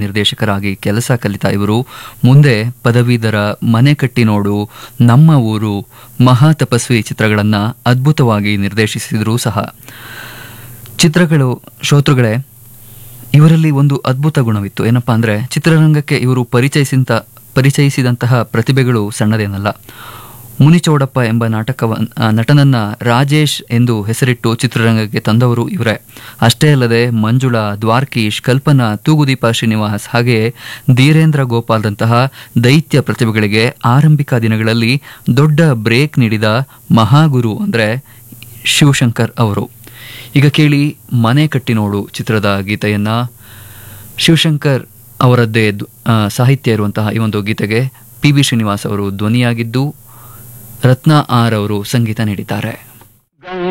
ನಿರ್ದೇಶಕರಾಗಿ ಕೆಲಸ ಕಲಿತ ಇವರು ಮುಂದೆ ಪದವೀಧರ ಮನೆ ಕಟ್ಟಿ ನೋಡು ನಮ್ಮ ಊರು ಮಹಾ ತಪಸ್ವಿ ಚಿತ್ರಗಳನ್ನು ಅದ್ಭುತವಾಗಿ ನಿರ್ದೇಶಿಸಿದರೂ ಸಹ ಚಿತ್ರಗಳು ಶ್ರೋತೃಗಳೇ ಇವರಲ್ಲಿ ಒಂದು ಅದ್ಭುತ ಗುಣವಿತ್ತು ಏನಪ್ಪಾ ಅಂದರೆ ಚಿತ್ರರಂಗಕ್ಕೆ ಇವರು ಪರಿಚಯಿಸಿದ ಪರಿಚಯಿಸಿದಂತಹ ಪ್ರತಿಭೆಗಳು ಸಣ್ಣದೇನಲ್ಲ ಮುನಿಚೌಡಪ್ಪ ಎಂಬ ನಾಟಕವ ಆ, ನಟನನ್ನ ರಾಜೇಶ್ ಎಂದು ಹೆಸರಿಟ್ಟು ಚಿತ್ರರಂಗಕ್ಕೆ ತಂದವರು ಇವರೇ ಅಷ್ಟೇ ಅಲ್ಲದೆ ಮಂಜುಳಾ ದ್ವಾರ್ಕೀಶ್ ಕಲ್ಪನಾ ತೂಗುದೀಪ ಶ್ರೀನಿವಾಸ್ ಹಾಗೆಯೇ ಧೀರೇಂದ್ರ ಗೋಪಾಲ್ದಂತಹ ದೈತ್ಯ ಪ್ರತಿಭೆಗಳಿಗೆ ಆರಂಭಿಕ ದಿನಗಳಲ್ಲಿ ದೊಡ್ಡ ಬ್ರೇಕ್ ನೀಡಿದ ಮಹಾಗುರು ಅಂದರೆ ಶಿವಶಂಕರ್ ಅವರು ಈಗ ಕೇಳಿ ಮನೆ ಕಟ್ಟಿ ನೋಡು ಚಿತ್ರದ ಗೀತೆಯನ್ನ ಶಿವಶಂಕರ್ ಅವರದ್ದೇ ದ್- ಆ, ಸಾಹಿತ್ಯ ಇರುವಂತಹ ಈ ಒಂದು ಗೀತೆಗೆ ಪಿ ಬಿ ಶ್ರೀನಿವಾಸ್ ಅವರು ಧ್ವನಿಯಾಗಿದ್ದು ರತ್ನ ಆರ್ ಅವರು ಸಂಗೀತ ನೀಡಿದ್ದಾರೆ